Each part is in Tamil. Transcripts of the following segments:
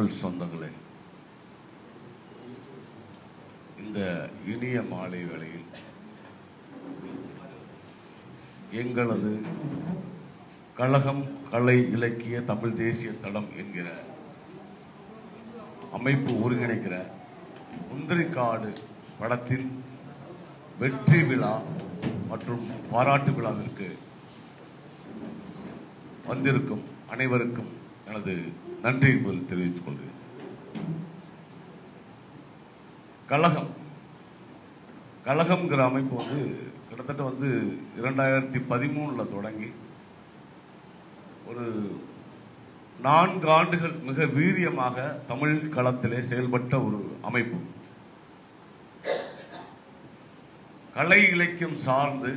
தமிழ் சொந்தங்களே இந்த இனிய மாலை வேளையில் எங்களது கழகம் கலை இலக்கிய தமிழ் தேசிய தடம் என்கிற அமைப்பு ஒருங்கிணைக்கிற முந்திரிக்காடு படத்தின் வெற்றி விழா மற்றும் பாராட்டு விழாவிற்கு வந்திருக்கும் அனைவருக்கும் எனது நன்றி என்பதை தெரிவித்துக் கொள்கிறேன் கழகம் கழகம்ங்கிற அமைப்பு வந்து கிட்டத்தட்ட வந்து இரண்டாயிரத்தி பதிமூணில் தொடங்கி ஒரு நான்கு ஆண்டுகள் மிக வீரியமாக தமிழ் களத்திலே செயல்பட்ட ஒரு அமைப்பு கலை இலக்கியம் சார்ந்து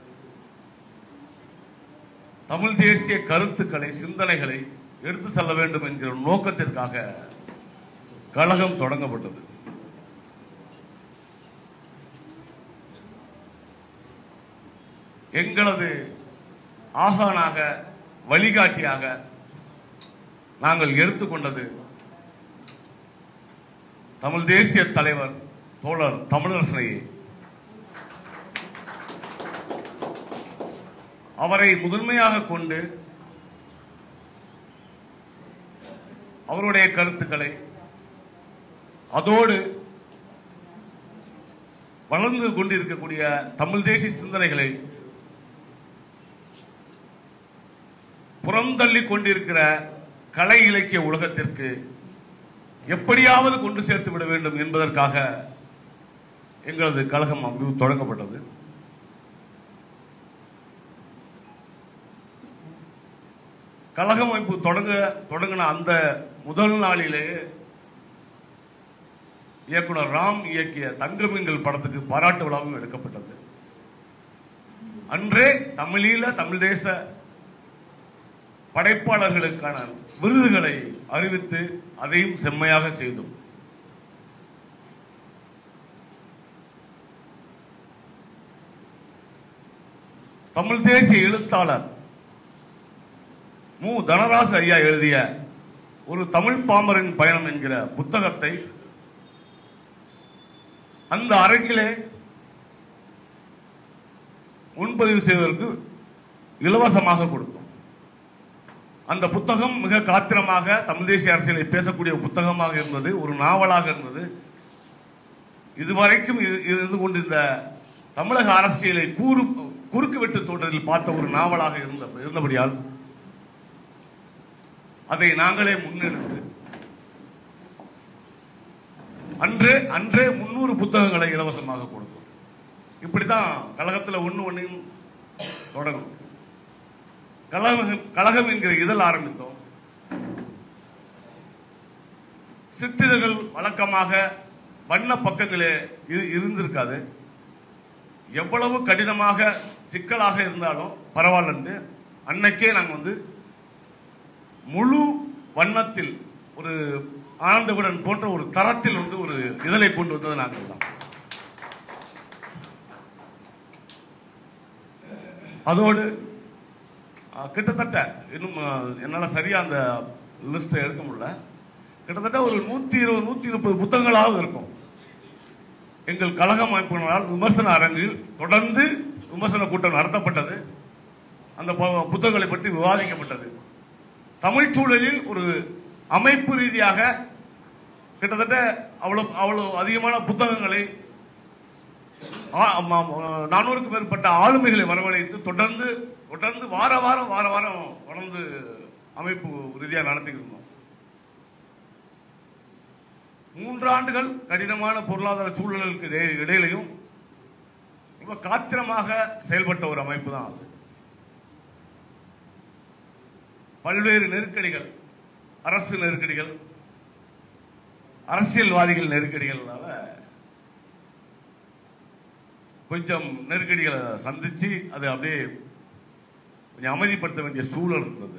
தமிழ் தேசிய கருத்துக்களை சிந்தனைகளை எடுத்து செல்ல வேண்டும் என்கிற நோக்கத்திற்காக கழகம் தொடங்கப்பட்டது எங்களது ஆசானாக வழிகாட்டியாக நாங்கள் எடுத்துக்கொண்டது தமிழ் தேசிய தலைவர் தோழர் தமிழரசனையே அவரை முதன்மையாக கொண்டு அவருடைய கருத்துக்களை அதோடு வளர்ந்து கொண்டிருக்கக்கூடிய தமிழ் தேசிய சிந்தனைகளை புறந்தள்ளி கொண்டிருக்கிற கலை இலக்கிய உலகத்திற்கு எப்படியாவது கொண்டு சேர்த்து விட வேண்டும் என்பதற்காக எங்களது கழகம் அமைப்பு தொடங்கப்பட்டது கழக அமைப்பு தொடங்க தொடங்கின அந்த முதல் நாளிலேயே இயக்குனர் ராம் இயக்கிய தங்கமீன்கள் படத்துக்கு பாராட்டு விழாவும் எடுக்கப்பட்டது அன்றே தமிழீழ தமிழ் தேச படைப்பாளர்களுக்கான விருதுகளை அறிவித்து அதையும் செம்மையாக செய்தோம் தமிழ் தேசிய எழுத்தாளர் மு தனராசு ஐயா எழுதிய ஒரு தமிழ் பாமரின் பயணம் என்கிற புத்தகத்தை அந்த அரங்கிலே முன்பதிவு செய்வதற்கு இலவசமாக கொடுத்தோம் அந்த புத்தகம் மிக காத்திரமாக தமிழ் தேசிய அரசியலை பேசக்கூடிய புத்தகமாக இருந்தது ஒரு நாவலாக இருந்தது இதுவரைக்கும் இரு- இருந்து கொண்டிருந்த தமிழக அரசியலை கூறு குறுக்கு வெட்டு தோற்றத்தில் பார்த்த ஒரு நாவலாக இருந்த இருந்தபடியால் அதை நாங்களே முன்னெடுத்து அன்றே அன்றே முன்னூறு புத்தகங்களை இலவசமாக கொடுத்தோம் இப்படித்தான் கழகத்துல ஒண்ணு ஒன்னையும் தொடங்கும் கழகம் கழகம் என்கிற இதழ் ஆரம்பித்தோம் சிற்றிதழ்கள் வழக்கமாக வண்ண பக்கங்களே இரு- இருந்திருக்காது எவ்வளவு கடினமாக சிக்கலாக இருந்தாலும் பரவாயில்லன்ட்டு அன்னைக்கே நாங்கள் வந்து முழு வண்ணத்தில் ஒரு ஆனந்தவுடன் போன்ற ஒரு தரத்தில் வந்து ஒரு இதழை கொண்டு வந்தது நாங்கள் தான் அதோடு அஹ், கிட்டத்தட்ட இன்னும் அஹ், என்னால சரியா அந்த லிஸ்ட்டை எடுக்க முடியல கிட்டத்தட்ட ஒரு நூத்தி இருபது நூத்தி முப்பது புத்தகங்களாவது இருக்கும் எங்கள் கழகம் அமைப்பினரால் விமர்சன அரங்கில் தொடர்ந்து விமர்சன கூட்டம் நடத்தப்பட்டது அந்த பு- புத்தகங்களை பற்றி விவாதிக்கப்பட்டது தமிழ் சூழலில் ஒரு அமைப்பு ரீதியாக கிட்டத்தட்ட அவ்வளவு அவ்வளவு அதிகமான புத்தகங்களை ஆ- ஆமா, ஆ, நானூறுக்கும் மேற்பட்ட ஆளுமைகளை வரவழைத்து தொடர்ந்து தொடர்ந்து வார வாரம் வார வாரம் தொடர்ந்து அமைப்பு ரீதியாக நடத்திக்கிட்டு இருந்தோம் மூன்று ஆண்டுகள் கடினமான பொருளாதார சூழலுக்கு இடை- இடையிலையும் ரொம்ப காத்திரமாக செயல்பட்ட ஒரு அமைப்பு தான் அது பல்வேறு நெருக்கடிகள் அரசு நெருக்கடிகள் அரசியல்வாதிகள் நெருக்கடிகள்னால கொஞ்சம் நெருக்கடிகளை சந்திச்சு அது அப்படியே கொஞ்சம் அமைதிப்படுத்த வேண்டிய சூழல் இருந்தது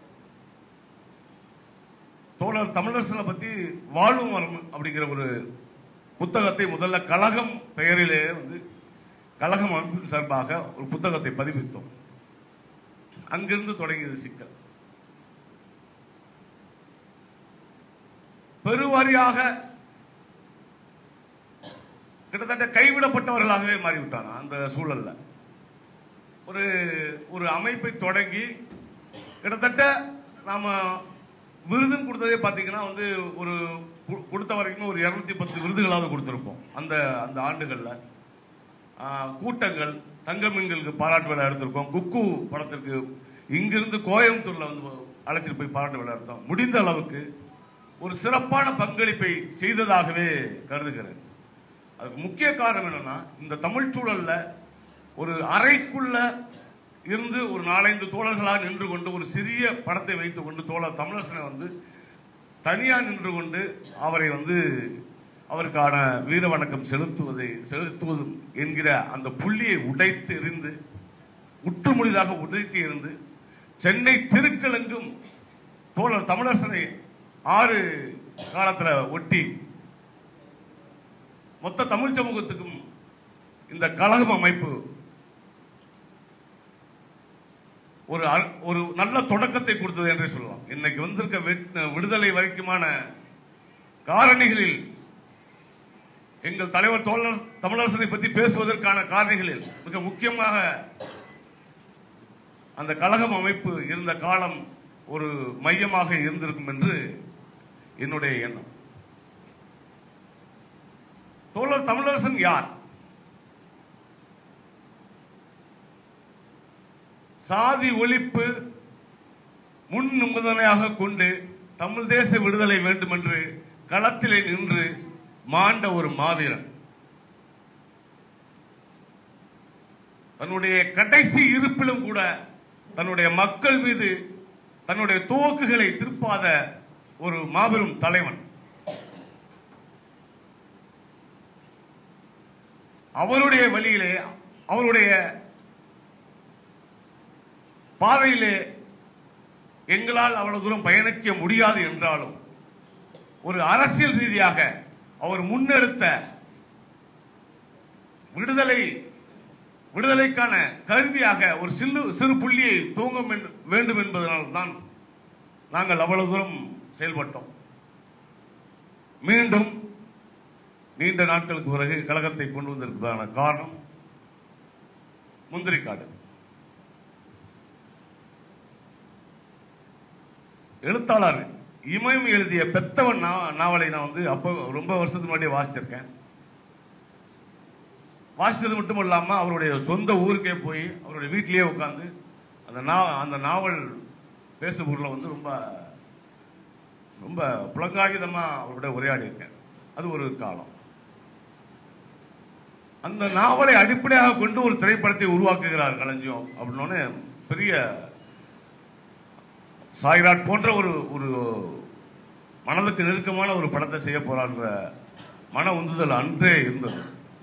தோழர் தமிழரசனை பத்தி வாழும் வரம் அப்படிங்கிற ஒரு புத்தகத்தை முதல்ல கழகம் பெயரிலே வந்து கழகம் அமைப்பின் சார்பாக ஒரு புத்தகத்தை பதிவித்தோம் அங்கிருந்து தொடங்கியது சிக்கல் பெருவாரியாக கிட்டத்தட்ட கைவிடப்பட்டவர்களாகவே மாறிவிட்டாங்க அந்த சூழல்ல ஒரு ஒரு அமைப்பை தொடங்கி கிட்டத்தட்ட நாம விருதுன்னு கொடுத்ததே பார்த்தீங்கன்னா வந்து ஒரு கு- கொடுத்த வரைக்கும் ஒரு இரநூத்தி பத்து விருதுகளாவது கொடுத்துருப்போம் அந்த அந்த ஆண்டுகளில் கூட்டங்கள் தங்க மீன்களுக்கு பாராட்டு விழா எடுத்திருக்கோம் குக்கு படத்திற்கு இங்கிருந்து கோயம்புத்தூர்ல வந்து அழைச்சிட்டு போய் பாராட்டு விழா எடுத்தோம் முடிந்த அளவுக்கு ஒரு சிறப்பான பங்களிப்பை செய்ததாகவே கருதுகிறேன் அதுக்கு முக்கிய காரணம் என்னன்னா இந்த தமிழ் சூழல்ல ஒரு அறைக்குள்ள இருந்து ஒரு நாலைந்து தோழர்களாக நின்று கொண்டு ஒரு சிறிய படத்தை வைத்துக் கொண்டு தோழர் தமிழரசனை வந்து தனியா நின்று கொண்டு அவரை வந்து அவருக்கான வீர வணக்கம் செலுத்துவதை செலுத்துவது என்கிற அந்த புள்ளியை உடைத்து எறிந்து உற்றுமுடிதாக உடைத்து இருந்து சென்னை திருக்கலெங்கும் தோழர் தமிழரசனை ஆறு காலத்துல ஒட்டி மொத்த தமிழ் சமூகத்துக்கும் இந்த கழகம் அமைப்பு ஒரு அ- ஒரு நல்ல தொடக்கத்தை கொடுத்தது என்றே சொல்லலாம் இன்னைக்கு வந்திருக்க வெட்- விடுதலை வரைக்குமான காரணிகளில் எங்கள் தலைவர் தோழர் தமிழரசனை பற்றி பேசுவதற்கான காரணிகளில் மிக முக்கியமாக அந்த கழகம் அமைப்பு இருந்த காலம் ஒரு மையமாக இருந்திருக்கும் என்று என்னுடைய எண்ணம் தோழர் தமிழரசன் யார் சாதி ஒழிப்பு முன் நிபந்தனையாக கொண்டு தமிழ் தேச விடுதலை வேண்டும் என்று களத்திலே நின்று மாண்ட ஒரு மாவீரன் தன்னுடைய கடைசி இருப்பிலும் கூட தன்னுடைய மக்கள் மீது தன்னுடைய துவக்குகளை திருப்பாத ஒரு மாபெரும் தலைவன் அவருடைய வழியிலே அவருடைய பாதையிலே எங்களால் அவ்வளவு தூரம் பயணிக்க முடியாது என்றாலும் ஒரு அரசியல் ரீதியாக அவர் முன்னெடுத்த விடுதலை விடுதலைக்கான கருவியாக ஒரு சிறு சிறு புள்ளியை தூங்க வேண்டும் என்பதனால் தான் நாங்கள் அவ்வளவு தூரம் செயல்பட்டோம் மீண்டும் நீண்ட நாட்களுக்கு பிறகு கழகத்தை கொண்டு வந்திருப்பதான காரணம் முந்திரிக்காடு எழுத்தாளர் இமயம் எழுதிய பெத்தவன் நா- நாவலை நான் வந்து அப்போ ரொம்ப வருஷத்துக்கு முன்னாடியே வாசிச்சிருக்கேன் வாசித்தது மட்டும் இல்லாம அவருடைய சொந்த ஊருக்கே போய் அவருடைய வீட்டிலேயே உட்காந்து அந்த நா அந்த நாவல் பேசு பொருளை வந்து ரொம்ப ரொம்ப புலங்காகிதமா அவருடைய உரையாடி இருக்கேன் அது ஒரு காலம் அந்த நாவலை அடிப்படையாக கொண்டு ஒரு திரைப்படத்தை உருவாக்குகிறார் களஞ்சியம் அப்படின்னோடனே பெரிய சாய்ராட் போன்ற ஒரு ஒரு மனதுக்கு நெருக்கமான ஒரு படத்தை செய்ய போறான்ற மன உந்துதல் அன்றே இருந்தது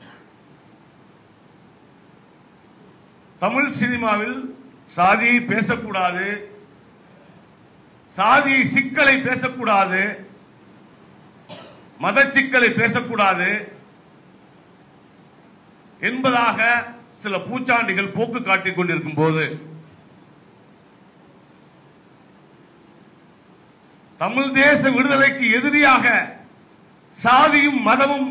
தமிழ் சினிமாவில் சாதியை பேசக்கூடாது சாதி சிக்கலை பேசக்கூடாது மத சிக்கலை பேசக்கூடாது என்பதாக சில பூச்சாண்டிகள் போக்கு காட்டிக் கொண்டிருக்கும் போது தமிழ் தேச விடுதலைக்கு எதிரியாக சாதியும் மதமும்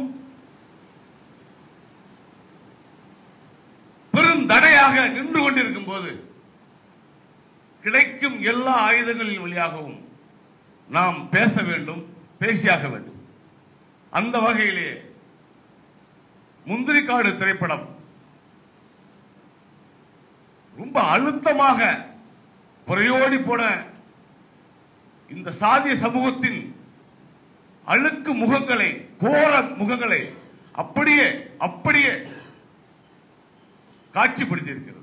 பெரும் தடையாக நின்று கொண்டிருக்கும் போது கிடைக்கும் எல்லா ஆயுதங்களின் வழியாகவும் நாம் பேச வேண்டும் பேசியாக வேண்டும் அந்த வகையிலே முந்திரிக்காடு திரைப்படம் ரொம்ப அழுத்தமாக புறையோடி போன இந்த சாதிய சமூகத்தின் அழுக்கு முகங்களை கோர முகங்களை அப்படியே அப்படியே காட்சிப்படுத்தி இருக்கிறது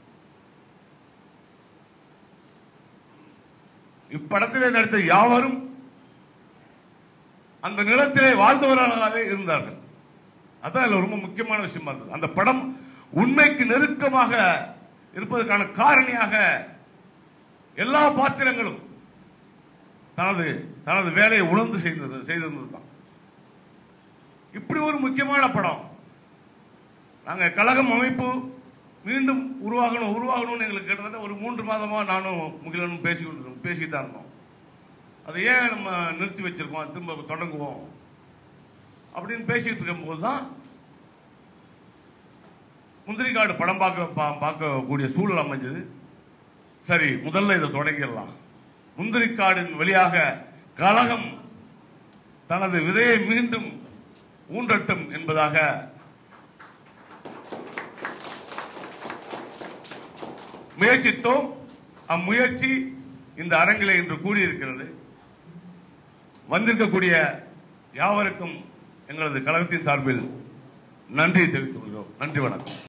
இப்படத்திலே நடித்த யாவரும் அந்த நிலத்திலே வாழ்ந்தவர்களாகவே இருந்தார்கள் அதான் இதுல ரொம்ப முக்கியமான விஷயமா இருந்தது அந்த படம் உண்மைக்கு நெருக்கமாக இருப்பதற்கான காரணியாக எல்லா பாத்திரங்களும் தனது தனது வேலையை உணர்ந்து செய்தது செய்திருந்தது தான் இப்படி ஒரு முக்கியமான படம் நாங்க கழகம் அமைப்பு மீண்டும் உருவாகணும் உருவாகணும்னு எங்களுக்கு கிட்டத்தட்ட ஒரு மூன்று மாதமா நானும் முகிலனும் பேசி கொண்டிருந்தோம் பேசிட்டு தான் இருந்தோம் அதை ஏன் நம்ம நிறுத்தி வச்சிருக்கோம் திரும்ப தொடங்குவோம் அப்படின்னு பேசிட்டு இருக்கும்போது தான் முந்திரிக்காடு படம் பார்க்க பா- பார்க்கக்கூடிய சூழல் அமைஞ்சது சரி முதல்ல இதை தொடங்கிடலாம் முந்திரிக்காடின் வழியாக கழகம் தனது விதையை மீண்டும் ஊன்றட்டும் என்பதாக முயற்சித்தோம் அம்முயற்சி இந்த அரங்கிலே இன்று கூடியிருக்கிறது வந்திருக்கக்கூடிய யாவருக்கும் எங்களது கழகத்தின் சார்பில் நன்றி தெரிவித்துக் கொள்கிறோம் நன்றி வணக்கம்